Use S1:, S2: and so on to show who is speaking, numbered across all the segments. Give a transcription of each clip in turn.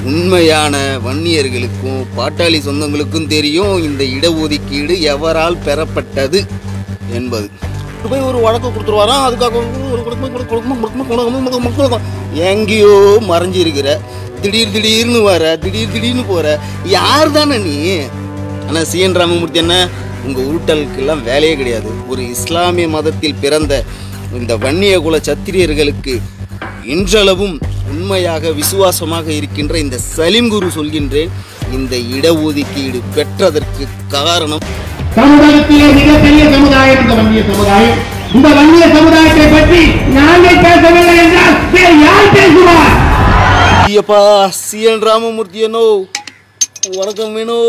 S1: உண்மையான வன்னியர்களுக்கும் பாட்டாளி சொந்தங்களுக்கும் தெரியும் இந்த இடஒதுக்கீடு எவரால் பெறப்பட்டது என்பது இப்ப போய் ஒரு வழக்கு கொடுத்துருவாராம் அதுக்காக ஒரு குடும்பம் குடு- குடும்பம் குடும்பம் குடும்பம் குடும்பம் குடும்பம் எங்கேயோ மறைஞ்சு இருக்கிற திடீர் திடீர்னு வர திடீர் திடீர்னு போற யார் தானே நீ ஆனால் சிஎன் ராமமூர்த்தி என்ன உங்கள் உருட்டலுக்கெல்லாம் வேலையே கிடையாது ஒரு இஸ்லாமிய மதத்தில் பிறந்த இந்த வன்னிய குல சத்திரியர்களுக்கு இன்றளவும் உண்மையாக விசுவாசமாக இருக்கின்ற இந்த சலீம் குரு சொல்கின்றேன் இந்த இடஒதுக்கீடு பெற்றதற்கு காரணம்
S2: சமுதாயத்திலே மிகப்பெரிய சமுதாயம் இந்த வன்னிய சமுதாயம் இந்த வன்னிய சமுதாயத்தை பற்றி நாங்கள் பேசவில்லை என்றால் வேறு யார் பேசுவார்
S1: ஐயப்பா சிஎன் ராமமூர்த்தி என்னோ வணக்கம் வேணோ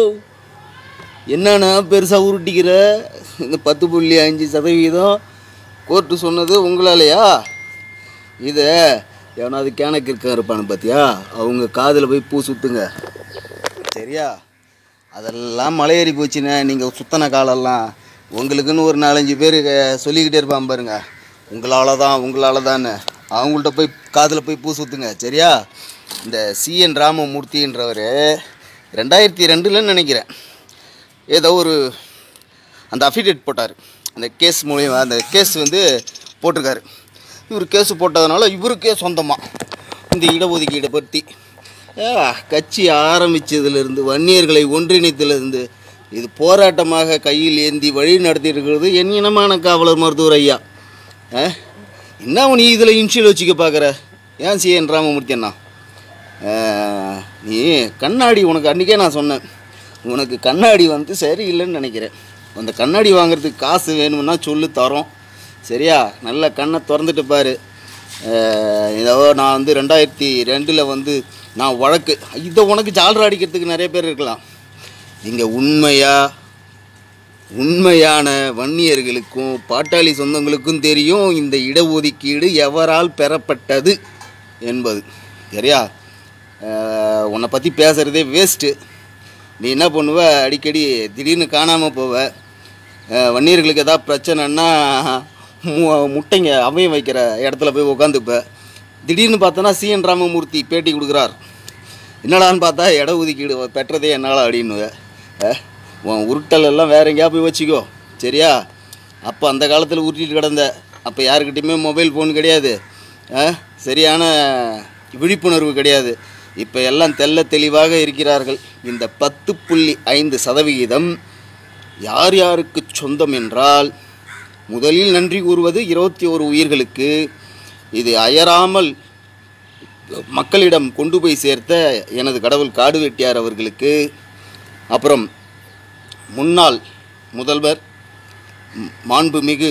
S1: என்னண்ணா பெருசாக உருட்டிக்கிற இந்த பத்து புள்ளி அஞ்சு சதவீதம் கோர்ட்டு சொன்னது உங்களாலையா இதை எவனாவது கேனக்கு இருக்க இருப்பானு பார்த்தியா அவங்க காதில் போய் பூ சுத்துங்க சரியா அதெல்லாம் மலையேறி போச்சுண்ணே நீங்கள் சுத்தன காலெல்லாம் உங்களுக்குன்னு ஒரு நாலஞ்சு பேர் சொல்லிக்கிட்டே இருப்பான் பாருங்க உங்களால் தான் உங்களால் தானே அவங்கள்ட்ட போய் காதில் போய் பூ சுத்துங்க சரியா இந்த சிஎன் ராமமூர்த்தின்றவர் ரெண்டாயிரத்தி ரெண்டுலன்னு நினைக்கிறேன் ஏதோ ஒரு அந்த அஃபிடேட் போட்டார் அந்த கேஸ் மூலியமா அந்த கேஸ் வந்து போட்டிருக்காரு இவர் கேஸ் போட்டதுனால இவருக்கே சொந்தமாக இந்த இடஒதுக்கீடை பற்றி ஆ, கட்சி ஆரம்பித்ததுலேருந்து வன்னியர்களை ஒன்றிணைத்ததுலேருந்து இது போராட்டமாக கையில் ஏந்தி வழி நடத்தியிருக்கிறது என் இனமான காவலர் மருத்துவர் ஐயா ஆ? என்ன நீ இதில் இன்ஷியல் வச்சுக்க பார்க்குற ஏன் சி என் ராமமூர்த்தி அண்ணா ஆ, நீ கண்ணாடி உனக்கு அன்றைக்கே நான் சொன்னேன் உனக்கு கண்ணாடி வந்து சரியில்லைன்னு நினைக்கிறேன் அந்த கண்ணாடி வாங்குறதுக்கு காசு வேணும்னா சொல்லு தரோம் சரியா நல்ல கண்ணை திறந்துட்டு பாரு அஹ் இதோ நான் வந்து ரெண்டாயிரத்தி ரெண்டில் வந்து நான் வழக்கு இதை உனக்கு ஜால்ரா அடிக்கிறதுக்கு நிறைய பேர் இருக்கலாம் நீங்கள் உண்மையாக உண்மையான வன்னியர்களுக்கும் பாட்டாளி சொந்தங்களுக்கும் தெரியும் இந்த இடஒதுக்கீடு எவரால் பெறப்பட்டது என்பது சரியா அஹ் உன்னை பற்றி பேசுகிறதே வேஸ்ட்டு நீ என்ன பண்ணுவ அடிக்கடி திடீர்னு காணாமல் போவ அஹ் வன்னியர்களுக்கு ஏதாவது பிரச்சனைன்னா மு- முட்டைங்க அமைய வைக்கிற இடத்துல போய் உக்காந்துப்ப திடீர்னு பார்த்தோன்னா சிஎன் ராமமூர்த்தி பேட்டி கொடுக்குறார் என்னடான்னு பார்த்தா இட ஒதுக்கீடு பெற்றதே என்னால் அப்படின்னுவ அஹ், உன் உருட்டல் எல்லாம் வேற எங்கேயா போய் வச்சுக்கோ சரியா அப்போ அந்த காலத்தில் உருட்டிட்டு கிடந்த அப்போ யாருக்கிட்டையுமே மொபைல் ஃபோன் கிடையாது அஹ், சரியான விழிப்புணர்வு கிடையாது இப்போ எல்லாம் தெள்ள தெளிவாக இருக்கிறார்கள் இந்த பத்து புள்ளி ஐந்து சதவிகிதம் யார் யாருக்கு சொந்தம் என்றால் முதலில் நன்றி கூறுவது இருபத்தி ஒரு உயிர்களுக்கு இது அயராமல் மக்களிடம் கொண்டு போய் சேர்த்த எனது கடவுள் காடு வெட்டியார் அவர்களுக்கு அப்புறம் முன்னாள் முதல்வர் ம், மாண்புமிகு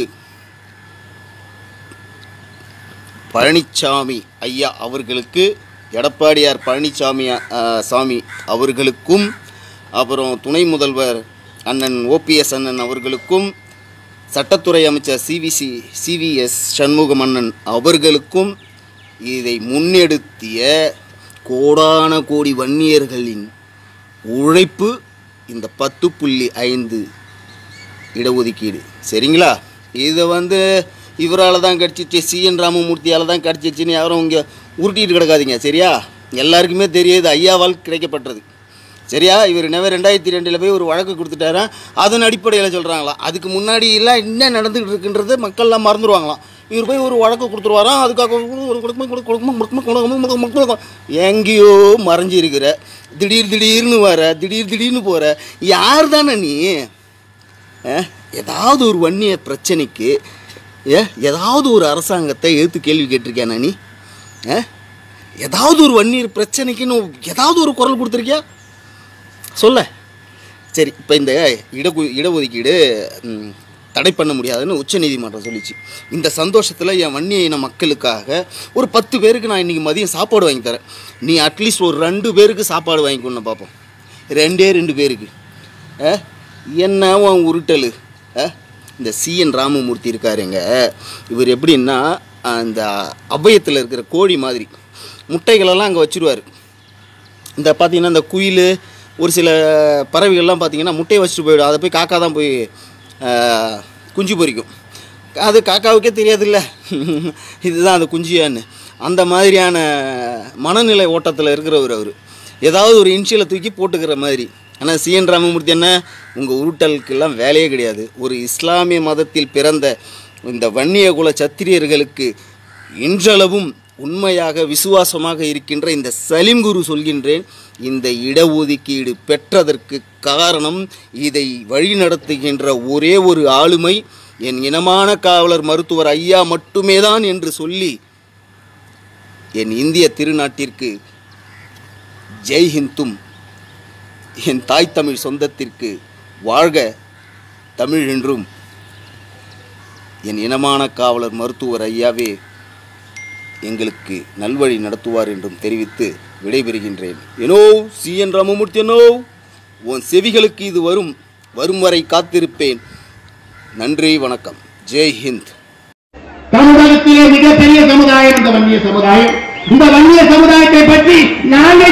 S1: பழனிசாமி ஐயா அவர்களுக்கு எடப்பாடியார் பழனிசாமி அ, சாமி அவர்களுக்கும் அப்புறம் துணை முதல்வர் அண்ணன் ஓபிஎஸ் அண்ணன் அவர்களுக்கும் சட்டத்துறை அமைச்சர் சிவிசி சிவிஎஸ் சண்முகம் அண்ணன் அவர்களுக்கும் இதை முன்னெடுத்திய கோடான கோடி வன்னியர்களின் உழைப்பு இந்த பத்து புள்ளி ஐந்து இடஒதுக்கீடு சரிங்களா இதை வந்து இவரால் தான் கிடச்சிச்சு சிஎன் ராமமூர்த்தியால் தான் கிடச்சிச்சின்னு யாரும் இங்கே உருட்டிட்டு கிடக்காதீங்க சரியா எல்லாருக்குமே தெரியுது ஐயாவால் கிடைக்கப்பட்டது சரியா இவர் நவே ரெண்டாயிரத்தி ரெண்டில் போய் ஒரு வழக்கு கொடுத்துட்டாராம் அதன் அடிப்படையில் சொல்கிறாங்களாம் அதுக்கு முன்னாடி எல்லாம் என்ன நடந்துகிட்டு இருக்குன்றது மக்கள்லாம் மறந்துடுவாங்களாம் இவர் போய் ஒரு வழக்கு கொடுத்துருவாராம் அதுக்காக ஒரு குடும்பம் குடு- குடும்பம் குடும்பம் குடும்பம் குடும்பம் குடும்பம் எங்கேயோ மறைஞ்சு இருக்கிற திடீர் திடீர்னு வர திடீர் திடீர்னு போகிற யார் தானே நீ அஹ், ஏதாவது ஒரு வன்னிய பிரச்சனைக்கு ஏ ஏதாவது ஒரு அரசாங்கத்தை எதிர்த்து கேள்வி கேட்டிருக்கியாண்ணா நீ அஹ், ஏதாவது ஒரு வன்னியர் பிரச்சனைக்குன்னு ஏதாவது ஒரு குரல் கொடுத்துருக்கியா சொல்ல சரி இப்போ இந்த இட இடஒதுக்கீடு ம், தடை பண்ண முடியாதுன்னு உச்சநீதிமன்றம் சொல்லிச்சு இந்த சந்தோஷத்தில் என் வன்னிய இன மக்களுக்காக ஒரு பத்து பேருக்கு நான் இன்றைக்கி மதியம் சாப்பாடு வாங்கி தரேன் நீ அட்லீஸ்ட் ஒரு ரெண்டு பேருக்கு சாப்பாடு வாங்கி கொண்டு பார்ப்போம் ரெண்டே ரெண்டு பேருக்கு ஆ? என்ன உன் உருட்டல் ஆ? இந்த சிஎன் ராமமூர்த்தி இருக்காருங்க இவர் எப்படின்னா அந்த அபயத்தில் இருக்கிற கோழி மாதிரி முட்டைகளெல்லாம் அங்கே வச்சுருவார் இந்த பார்த்தீங்கன்னா இந்த குயில் ஒரு சில பறவைகள்லாம் பார்த்தீங்கன்னா முட்டையை வச்சுட்டு போயிடும் அதை போய் காக்கா தான் போய் ஆஹ், குஞ்சு பொரிக்கும் அது காக்காவுக்கே தெரியாதுல்ல இதுதான் அந்த குஞ்சியான்னு அந்த மாதிரியான மனநிலை ஓட்டத்தில் இருக்கிறவர் அவர் ஏதாவது ஒரு இன்ஷியலை தூக்கி போட்டுக்கிற மாதிரி ஆனால் சிஎன் ராமமூர்த்தி என்ன உங்கள் உருட்டலுக்கெல்லாம் வேலையே கிடையாது ஒரு இஸ்லாமிய மதத்தில் பிறந்த இந்த வன்னிய குல சத்திரியர்களுக்கு இன்றளவும் உண்மையாக விசுவாசமாக இருக்கின்ற இந்த சலீம் குரு சொல்கின்றேன் இந்த இடஒதுக்கீடு பெற்றதற்கு காரணம் இதை வழிநடத்துகின்ற ஒரே ஒரு ஆளுமை என் இனமான காவலர் மருத்துவர் ஐயா மட்டுமே தான் என்று சொல்லி என் இந்திய திருநாட்டிற்கு ஜெய் ஹிந்தும் என் தாய் தமிழ் சொந்தத்திற்கு வாழ்க தமிழ் என்றும் என் இனமான காவலர் மருத்துவர் ஐயாவே எங்களுக்கு நல்வழி நடத்துவார் என்றும் தெரிவித்து விடைபெறுகின்றேன் எனோ சி என் ராமமூர்த்தி எனோ உன் செவிகளுக்கு இது வரும் வரும் வரை காத்திருப்பேன் நன்றி வணக்கம் ஜெய் ஹிந்த்
S2: தமிழகத்திலே மிகப்பெரிய சமுதாயம் இந்த வன்னிய சமுதாயம் இந்த வன்னிய சமுதாயத்தை பற்றி நாங்கள்